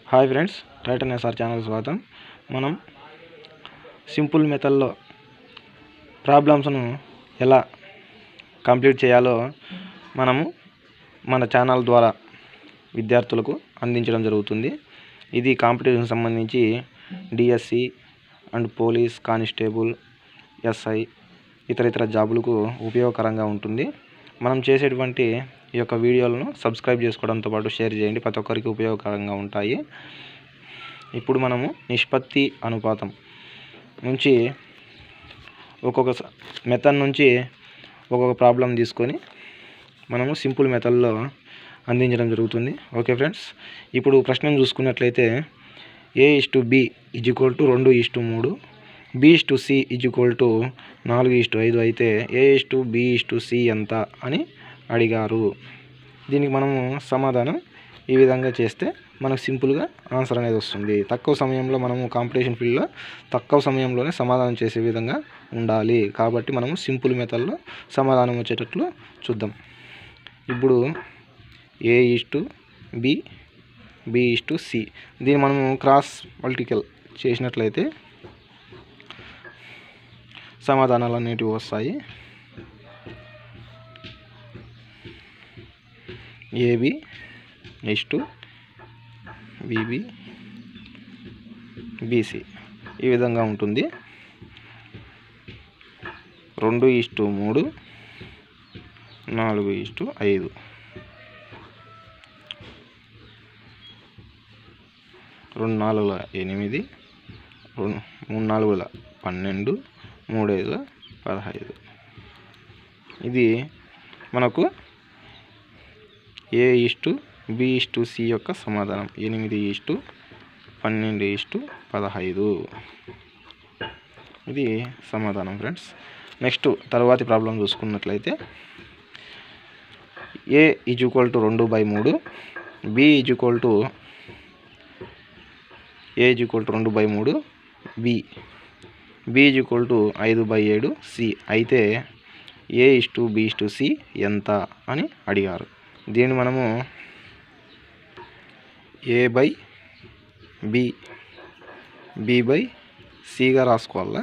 hi friends Titan SR channel స్వాగతం మనం simple మెథడ్లో ప్రాబ్లమ్స్ను ఎలా కంప్లీట్ చేయాలో మనము మన ఛానల్ ద్వారా విద్యార్థులకు అందించడం జరుగుతుంది ఇది కాంపిటీషన్ సంబంధించి DSC and police constable SI ఇతర ఇతర జాబులకు ఉపయోగకరంగా ఉంటుంది మనం చేసేటువంటి ఈ యొక్క వీడియోలను సబ్స్క్రైబ్ చేసుకోవడంతో పాటు షేర్ చేయండి ప్రతి ఒక్కరికి ఉపయోగకరంగా ఉంటాయి ఇప్పుడు మనము నిష్పత్తి అనుపాతం నుంచి ఒక్కొక్క మెథడ్ నుంచి ఒక్కొక్క ప్రాబ్లం తీసుకొని మనము సింపుల్ మెథడ్లో అందించడం జరుగుతుంది ఓకే ఫ్రెండ్స్ ఇప్పుడు ప్రశ్నను చూసుకున్నట్లయితే A is to B is equal to రెండు ఇస్ టు మూడు B is to C is equal to నాలుగు ఇస్ టు ఐదు అయితే A is to B is to C ఎంత అని అడిగారు దీనికి మనము సమాధానం ఈ విధంగా చేస్తే మనకు సింపుల్గా ఆన్సర్ అనేది వస్తుంది తక్కువ సమయంలో మనము కాంపిటీషన్ ఫీల్డ్లో తక్కువ సమయంలోనే సమాధానం చేసే విధంగా ఉండాలి కాబట్టి మనము సింపుల్ మెథడ్లో సమాధానం వచ్చేటట్లు చూద్దాం ఇప్పుడు A is to B B is to C దీన్ని మనము క్రాస్ మల్టికల్ చేసినట్లయితే సమాధానాలు అనేటివి వస్తాయి ఏబి నెక్స్ట్ బీబీ బీసీ ఈ విధంగా ఉంటుంది రెండు ఇష్టు మూడు నాలుగు ఇష్టు ఐదు రెండు నాలుగుల ఎనిమిది రెండు మూడు నాలుగుల పన్నెండు మూడు ఐదుల పదహైదు ఇది మనకు ఏ ఇష్టు బి ఇష్టు సి యొక్క సమాధానం ఎనిమిది ఇష్టు పన్నెండు ఇష్టు పదహైదు ఇది సమాధానం ఫ్రెండ్స్ నెక్స్ట్ తర్వాతి ప్రాబ్లం చూసుకున్నట్లయితే ఏ ఈజ్ ఈక్వల్ టు రెండు బై మూడు B is equal to A is equal to రెండు బై మూడు B B is equal to ఐదు బై ఏడు సి అయితే A is to B is to C ఎంత అని అడిగారు దీన్ని మనము A by B B by సిగా రాసుకోవాలా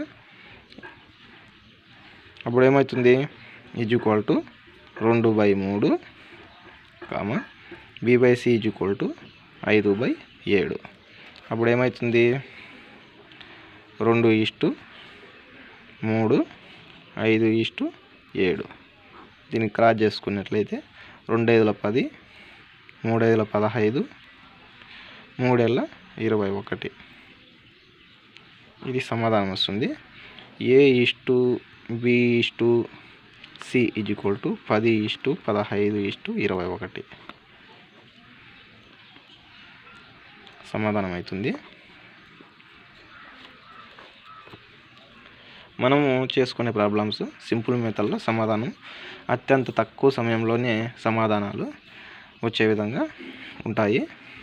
అప్పుడు ఏమవుతుంది ఈజ్ ఈక్వల్ టు రెండు బై మూడు comma B by C is equal to ఐదు బై ఏడు అప్పుడు ఏమవుతుంది రెండు ఇష్టు మూడు ఐదు ఇష్టు ఏడు దీన్ని క్రాస్ చేసుకున్నట్లయితే రెండు ఐదుల పది మూడు ఐదుల పదహైదు మూడేళ్ళ ఇరవై ఒకటి ఇది సమాధానం వస్తుంది A is to B is to C is equal to పది ఇష్టు పదహైదు ఇష్టు ఇరవై ఒకటి సమాధానం అవుతుంది మనము చేసుకునే ప్రాబ్లమ్స్ సింపుల్ మెథడ్లో సమాధానం అత్యంత తక్కువ సమయంలోనే సమాధానాలు వచ్చే విధంగా ఉంటాయి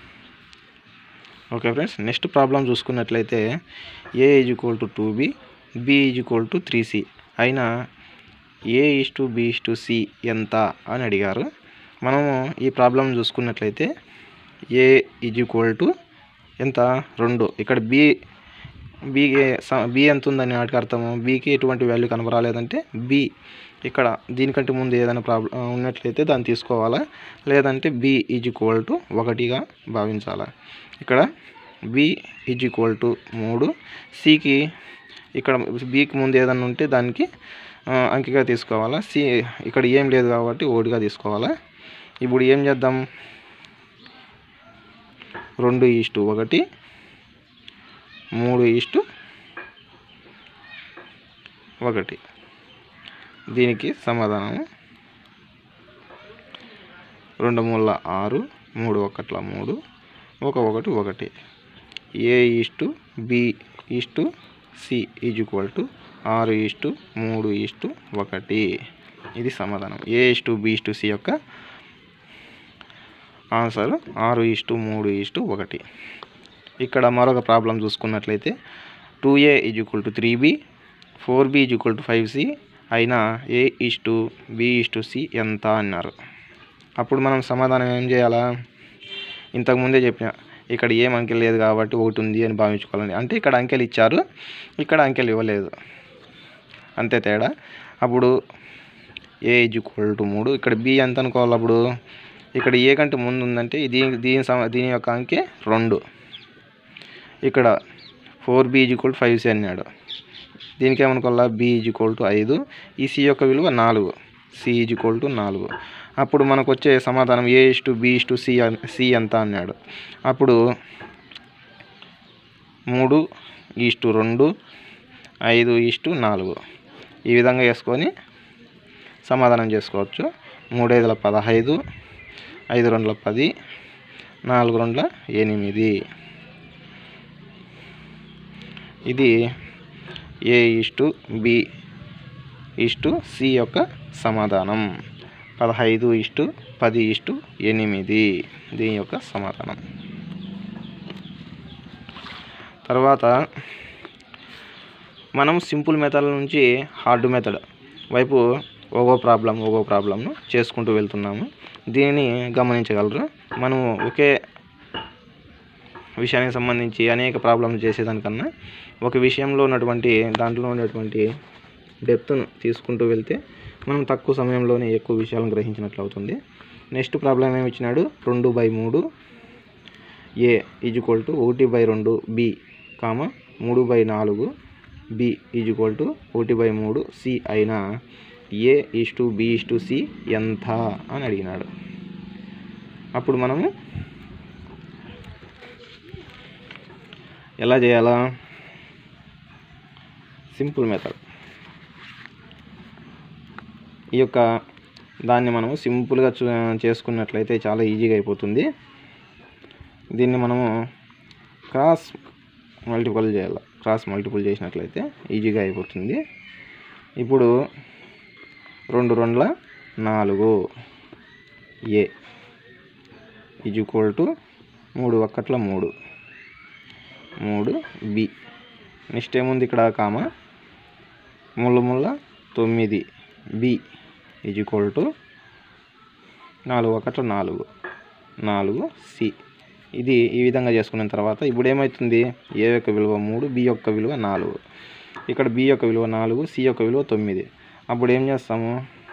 ఓకే ఫ్రెండ్స్ నెక్స్ట్ ప్రాబ్లం చూసుకున్నట్లయితే A is equal to two B B is equal to three C అయినా A is to B is to C ఎంత అని అడిగారు మనము ఈ ప్రాబ్లం చూసుకున్నట్లయితే ఏ ఈజ్ ఈక్వల్ టు ఎంత రెండు ఇక్కడ బి బి బి ఎంత ఉందని వాటికి అర్థము బీకి ఎటువంటి వాల్యూ కనపరాలేదంటే బి ఇక్కడ దీనికంటే ముందు ఏదైనా ప్రాబ్లం ఉన్నట్లయితే దాన్ని తీసుకోవాలా లేదంటే బి ఈజ్ ఈక్వల్ టు ఒకటిగా భావించాలా ఇక్కడ బి ఈజ్ ఈక్వల్ టు మూడు సికి ఇక్కడ బికి ముందు ఏదైనా ఉంటే దానికి అంకిగా తీసుకోవాలా సి ఇక్కడ ఏం లేదు కాబట్టి ఓడిగా తీసుకోవాలా ఇప్పుడు ఏం చేద్దాం రెండు ఈస్టు ఒకటి మూడు ఈస్టు ఒకటి దీనికి సమాధానం రెండు మూల ఆరు మూడు ఒకట్ల మూడు ఒక ఒకటి ఒకటి A is to B is to C is equal to ఆరు ఈస్టు మూడు ఈస్టు ఒకటి ఇది సమాధానం A is to B is to C యొక్క ఆన్సర్ ఆరు ఈస్టు మూడు ఈస్టు ఒకటి ఇక్కడ మరొక ప్రాబ్లం చూసుకున్నట్లయితే two A is equal to three B four B is equal to five C అయినా A is to B is to C ఎంత అన్నారు అప్పుడు మనం సమాధానం ఏం చేయాలా ఇంతకుముందే చెప్పిన ఇక్కడ ఏం అంకెలు లేదు కాబట్టి ఒకటి ఉంది అని భావించుకోవాలండి అంటే ఇక్కడ అంకెలు ఇచ్చారు ఇక్కడ అంకెలు ఇవ్వలేదు అంతే తేడా అప్పుడు ఏ ఈజ్ ఈక్వల్ టు మూడు ఇక్కడ బి ఎంత అనుకోవాలి అప్పుడు ఇక్కడ ఏ కంటే ముందు ఉందంటే దీని దీని సమ దీని యొక్క అంకె రెండు ఇక్కడ four B is equal five C అన్నాడు దీనికి ఏమనుకోవాలా బి ఈజ్ ఈక్వల్ టు ఐదు ఈ సి యొక్క విలువ నాలుగు సి ఈజ్ ఈక్వల్ టు నాలుగు అప్పుడు మనకు వచ్చే సమాధానం A is to B is to C C ఎంత అన్నాడు అప్పుడు మూడు ఈస్టు రెండు ఐదు ఈస్టు నాలుగు ఈ విధంగా వేసుకొని సమాధానం చేసుకోవచ్చు మూడైదుల పదహైదు ఐదు రెండుల పది నాలుగు రెండుల ఎనిమిది ఇది ఏ ఇష్టు బి ఇష్టు సి యొక్క సమాధానం పదహైదు ఇష్టు పది ఇష్టు ఎనిమిది దీని యొక్క సమాధానం తర్వాత మనం సింపుల్ మెథడ్ నుంచి హార్డ్ మెథడ్ వైపు ఒగో ప్రాబ్లం ఒగో ప్రాబ్లంను చేసుకుంటూ వెళ్తున్నాము దీనిని గమనించగలరు మనం ఒకే విషయానికి సంబంధించి అనేక ప్రాబ్లమ్స్ చేసేదానికన్నా ఒక విషయంలో ఉన్నటువంటి దాంట్లో ఉన్నటువంటి డెప్త్ను తీసుకుంటూ వెళ్తే మనం తక్కువ సమయంలోనే ఎక్కువ విషయాలను గ్రహించినట్లు అవుతుంది నెక్స్ట్ ప్రాబ్లం ఏమి ఇచ్చినాడు రెండు బై మూడు ఏ ఈజ్వల్ టు ఒకటి బై రెండు బి కామ మూడు బై నాలుగు బి ఈజ్వల్ టు ఒకటి బై మూడు సి అయినా A is to B is to C ఎంత అని అడిగినాడు అప్పుడు మనము ఎలా చేయాలా సింపుల్ మెథడ్ ఈ యొక్క దాన్ని మనము సింపుల్గా చూ చేసుకున్నట్లయితే చాలా ఈజీగా అయిపోతుంది దీన్ని మనము క్రాస్ మల్టిపుల్ చేయాలి క్రాస్ మల్టిపుల్ చేసినట్లయితే ఈజీగా అయిపోతుంది ఇప్పుడు రెండు రెండుల నాలుగు ఏ ఈజ్ ఈక్వల్ టు మూడు ఒక్కట్ల మూడు మూడు బి నెక్స్ట్ ఏముంది ఇక్కడ కామ ముళ్ళ ముళ్ళ తొమ్మిది బి ఈజ్ ఈక్వల్ టు నాలుగు ఒకట్ల నాలుగు నాలుగు సి ఇది ఈ విధంగా చేసుకున్న తర్వాత ఇప్పుడు ఏమవుతుంది ఏ యొక్క విలువ మూడు బి యొక్క విలువ నాలుగు ఇక్కడ బి యొక్క విలువ నాలుగు సి యొక్క విలువ తొమ్మిది అప్పుడు ఏం చేస్తాము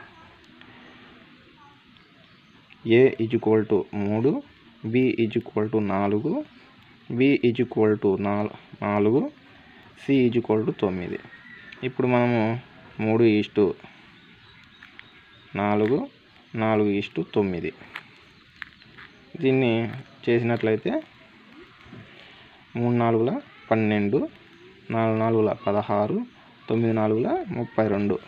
ఏ ఈజ్ ఈక్వల్ టు మూడు బి ఈజ్ ఈక్వల్ టు నాలుగు బి ఈజ్ ఈక్వల్ టు నాలుగు సి ఈజ్ ఈక్వల్ టు తొమ్మిది ఇప్పుడు మనము మూడు ఈస్టు నాలుగు నాలుగు ఈస్టు తొమ్మిది దీన్ని చేసినట్లయితే మూడు నాలుగుల పన్నెండు నాలుగు నాలుగుల పదహారు తొమ్మిది నాలుగుల ముప్పై రెండు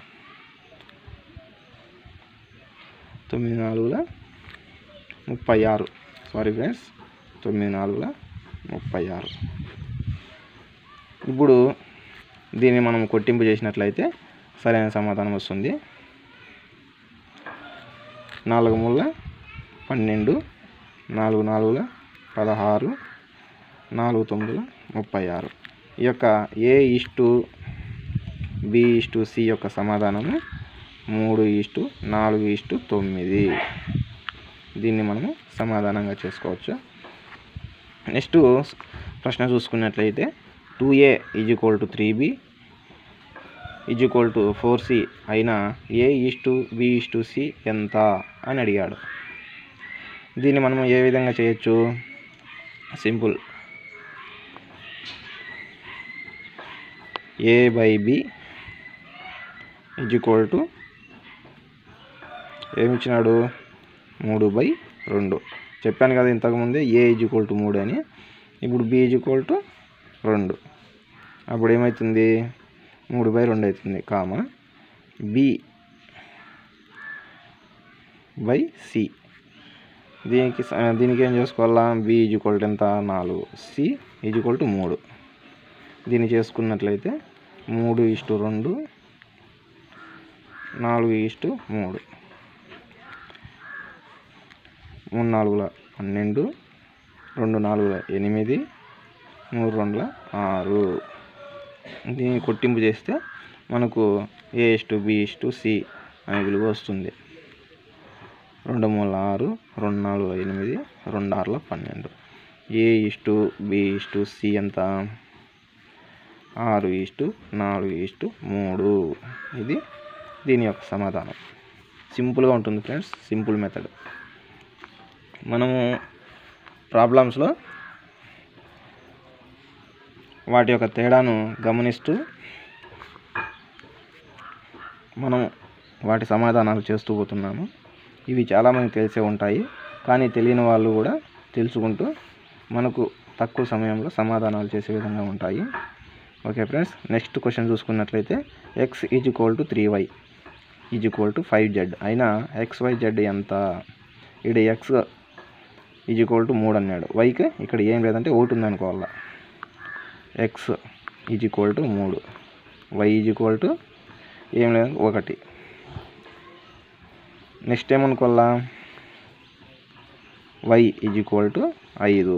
తొమ్మిది నాలుగుల ముప్పై ఆరు సారీ ఫ్రెండ్స్ తొమ్మిది నాలుగుల ముప్పై ఆరు ఇప్పుడు దీన్ని మనం కొట్టింపు చేసినట్లయితే సరైన సమాధానం వస్తుంది నాలుగు ముళ్ళ పన్నెండు నాలుగు నాలుగుల పదహారు నాలుగు తొమ్మిదిల ముప్పై ఆరు ఈ యొక్క A is to B is to C యొక్క సమాధానము మూడు ఇస్టు నాలుగు ఇస్టు తొమ్మిది దీన్ని మనము సమాధానంగా చేసుకోవచ్చు నెక్స్ట్ ప్రశ్న చూసుకున్నట్లయితే two A is equal to three B is equal to four C అయినా A is to B is to C ఎంత అని అడిగాడు దీన్ని మనం ఏ విధంగా చేయొచ్చు simple A by B is equal to ఏమిచ్చినాడు మూడు బై రెండు చెప్పాను కదా ఇంతకుముందే ఏ ఈజ్ ఈక్వల్ టు మూడు అని ఇప్పుడు బి ఈజ్ ఈక్వల్ టు రెండు అప్పుడు ఏమవుతుంది మూడు బై రెండు అవుతుంది కామ బి బై సి దీనికి స- దీనికి ఏం చేసుకోవాలా బి ఈజ్ ఈక్వల్ టు ఎంత నాలుగు సి ఈజ్ ఈక్వల్ టు మూడు దీన్ని చేసుకున్నట్లయితే మూడు ఇష్టు రెండు నాలుగు ఇష్టు మూడు మూడు నాలుగుల పన్నెండు రెండు నాలుగుల ఎనిమిది మూడు రెండుల ఆరు దీన్ని కొట్టింపు చేస్తే మనకు A is to B is to C అనే విలువ వస్తుంది రెండు మూల ఆరు రెండు నాలుగు ఎనిమిది రెండు ఆరుల పన్నెండు A is to B is to C ఎంత ఆరు ఇస్టు నాలుగు ఇస్టు మూడు ఇది దీని యొక్క సమాధానం సింపుల్గా ఉంటుంది ఫ్రెండ్స్ సింపుల్ మెథడ్ మనము ప్రాబ్లమ్స్లో వాటి యొక్క తేడాను గమనిస్తూ మనం వాటి సమాధానాలు చేస్తూ పోతున్నాము ఇవి చాలామంది తెలిసే ఉంటాయి కానీ తెలియని వాళ్ళు కూడా తెలుసుకుంటూ మనకు తక్కువ సమయంలో సమాధానాలు చేసే విధంగా ఉంటాయి ఓకే ఫ్రెండ్స్ నెక్స్ట్ క్వశ్చన్ చూసుకున్నట్లయితే X is equal to three Y is equal to five Z అయినా ఎక్స్ వై జెడ్ ఎంత ఇక్కడ ఎక్స్ ఈజ్ ఈక్వల్ టు మూడు అన్నాడు వైకి ఇక్కడ ఏం లేదంటే ఒకటి ఉందనుకోవాలా ఎక్స్ ఈజ్ ఈక్వల్ టు మూడు వై ఈజ్ ఈక్వల్ టు ఏం లేదు ఒకటి నెక్స్ట్ ఏమనుకోవాలా వై ఈజ్ ఈక్వల్ టు ఐదు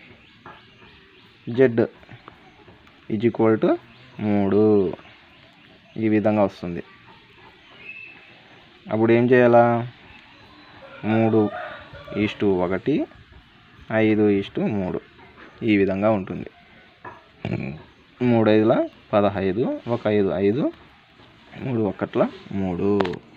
జెడ్ ఈజ్ ఈక్వల్ టు మూడు ఈ విధంగా వస్తుంది అప్పుడు ఏం చేయాలా మూడు ఈస్టు ఒకటి ఐదు ఈస్టు మూడు ఈ విధంగా ఉంటుంది మూడు ఐదుల పదహైదు ఒక ఐదు ఐదు మూడు ఒకట్ల మూడు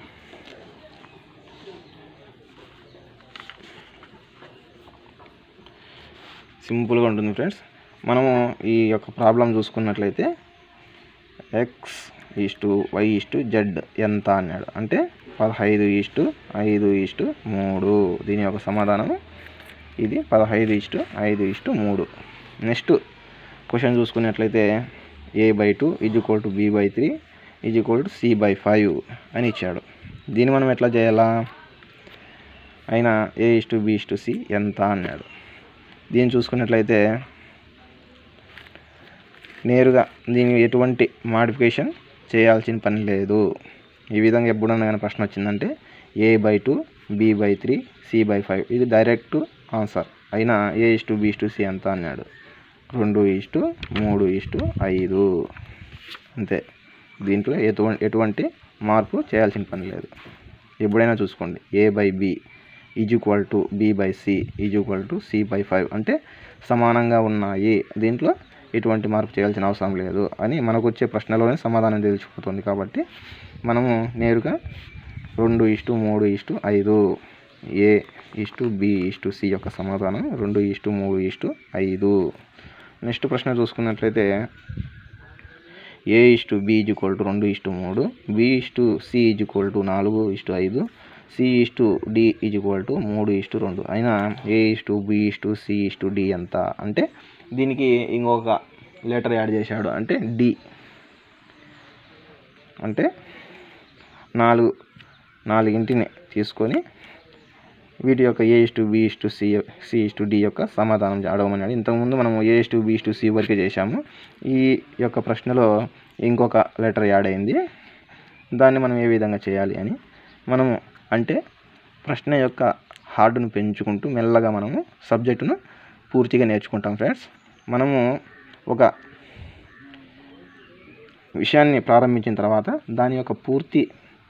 సింపుల్గా ఉంటుంది ఫ్రెండ్స్ మనము ఈ యొక్క ప్రాబ్లం చూసుకున్నట్లయితే X is to Y is to Z ఎంత అన్నాడు అంటే పదహైదు ఈస్టు ఐదు ఈస్టు మూడు దీని యొక్క సమాధానం ఇది పదహైదు ఈస్టు ఐదు ఈస్టు మూడు నెక్స్ట్ క్వశ్చన్ చూసుకున్నట్లయితే A by two is equal to B by three is equal to C by five అని ఇచ్చాడు దీన్ని మనం ఎట్లా చేయాలా అయినా A is to B is to C ఎంత అన్నాడు దీన్ని చూసుకున్నట్లయితే నేరుగా దీని ఎటువంటి మాడిఫికేషన్ చేయాల్సిన పని లేదు ఈ విధంగా ఎప్పుడన్నా కానీ ప్రశ్న వచ్చిందంటే A by two B by three C by five ఇది డైరెక్ట్ ఆన్సర్ అయినా A is to B is to C ఎంత అన్నాడు రెండు ఇస్టు మూడు ఇస్టు ఐదు అంతే దీంట్లో ఎటువంటి ఎటువంటి మార్పు చేయాల్సిన పని లేదు ఎప్పుడైనా చూసుకోండి A by B is equal to B by C is equal to C by five అంటే సమానంగా ఉన్నాయి దీంట్లో ఎటువంటి మార్పు చేయాల్సిన అవసరం లేదు అని మనకు వచ్చే ప్రశ్నలోనే సమాధానం తెలిసిపోతుంది కాబట్టి మనము నేరుగా రెండు ఇష్టు మూడు ఇష్టు ఐదు ఏ ఇష్టు బి ఇష్టు సి యొక్క సమాధానం రెండు ఇష్టు మూడు ఇష్టు ఐదు నెక్స్ట్ ప్రశ్న చూసుకున్నట్లయితే A is to B is equal to రెండు ఇష్టు మూడు B is to C is equal to నాలుగు ఇష్టు ఐదు C is to D is equal to మూడు ఇష్టు రెండు అయినా A is to B is to C is to D ఎంత అంటే దీనికి ఇంకొక లెటర్ యాడ్ చేశాడు అంటే డి అంటే నాలుగు నాలుగింటిని తీసుకొని వీటి యొక్క A is to B is to C C is to D యొక్క సమాధానం అడగమన్నాడు ఇంతకుముందు మనం A is to B is to C వరకే చేశాము ఈ యొక్క ప్రశ్నలో ఇంకొక లెటర్ యాడ్ అయింది దాన్ని మనం ఏ విధంగా చేయాలి అని మనము అంటే ప్రశ్న యొక్క హార్డును పెంచుకుంటూ మెల్లగా మనము సబ్జెక్టును పూర్తిగా నేర్చుకుంటాం ఫ్రెండ్స్ మనము ఒక విషయాన్ని ప్రారంభించిన తర్వాత దాని యొక్క పూర్తి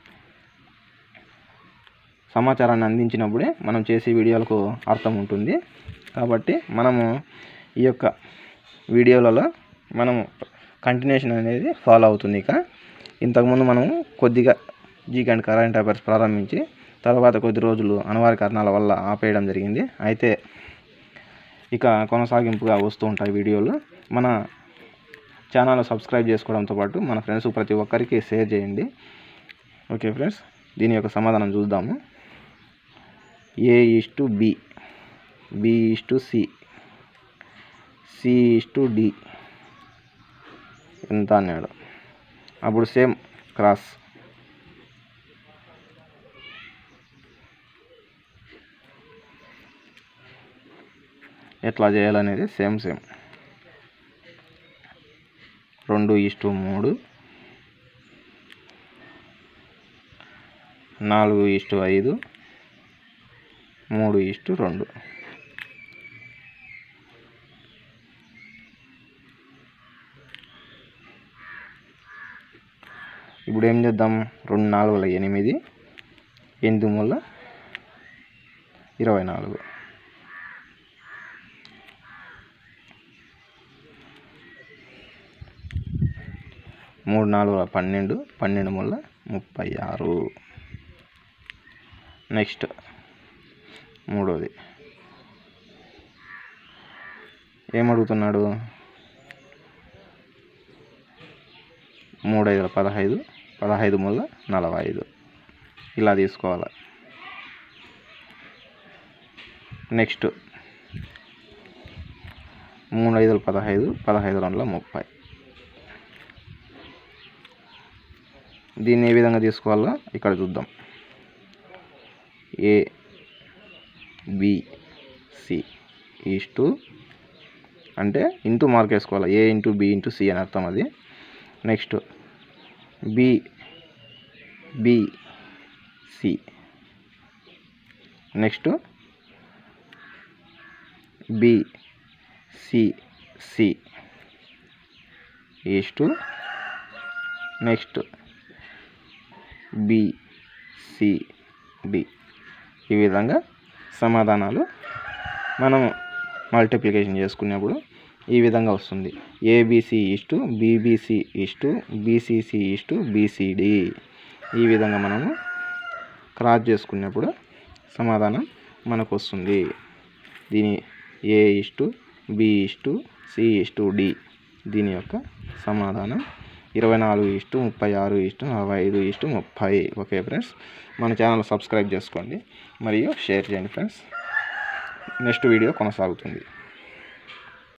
సమాచారాన్ని అందించినప్పుడే మనం చేసే వీడియోలకు అర్థం ఉంటుంది కాబట్టి మనము ఈ యొక్క వీడియోలలో మనము కంటిన్యూషన్ అనేది ఫాలో అవుతుంది ఇక ఇంతకుముందు మనము కొద్దిగా జీక్ అండ్ కరెంట్ అఫైర్స్ ప్రారంభించి తర్వాత కొద్ది రోజులు అనివార్య కారణాల వల్ల ఆపేయడం జరిగింది అయితే ఇక కొనసాగింపుగా వస్తూ ఉంటాయి వీడియోలు మన ఛానల్ సబ్స్క్రైబ్ చేసుకోవడంతో పాటు మన ఫ్రెండ్స్ ప్రతి ఒక్కరికి షేర్ చేయండి ఓకే ఫ్రెండ్స్ దీని యొక్క సమాధానం చూద్దాము A is to B B is to C C is to D ఎంత అన్నాడు అప్పుడు సేమ్ క్రాస్ ఎట్లా చేయాలనేది సేమ్ సేమ్ రెండు ఇస్టు మూడు నాలుగు ఇస్టు ఐదు మూడు ఇస్టు రెండు ఇప్పుడు ఏం చేద్దాం రెండు నాలుగుల ఎనిమిది ఎనిమిది మూల ఇరవై నాలుగు మూడు నాలుగు పన్నెండు పన్నెండు ముళ్ళ ముప్పై ఆరు నెక్స్ట్ మూడోది ఏమడుగుతున్నాడు మూడు ఐదుల పదహైదు పదహైదు ముళ్ళ నలభై ఐదు ఇలా తీసుకోవాలి నెక్స్ట్ మూడు ఐదుల పదహైదు పదహైదు రెండుల ముప్పై దీన్ని ఏ విధంగా తీసుకోవాలో ఇక్కడ చూద్దాం A B C is to అంటే ఇంటూ మార్క్ వేసుకోవాలి A into B into C అని అర్థం అది next B B C next B C C is to next B C D ఈ విధంగా సమాధానాలు మనం మల్టిప్లికేషన్ చేసుకునేప్పుడు ఈ విధంగా వస్తుంది ABC is to BBC is to BCC is to BCD ఈ విధంగా మనము క్రాస్ చేసుకున్నప్పుడు సమాధానం మనకు వస్తుంది దీని A is to B is to C is to D దీని యొక్క సమాధానం ఇరవై నాలుగు ఇస్టు ముప్పై ఆరు ఇస్టు నలభై ఐదు ఇస్టు ముప్పై ఓకే ఫ్రెండ్స్ మన ఛానల్ సబ్స్క్రైబ్ చేసుకోండి మరియు షేర్ చేయండి ఫ్రెండ్స్ నెక్స్ట్ వీడియో కొనసాగుతుంది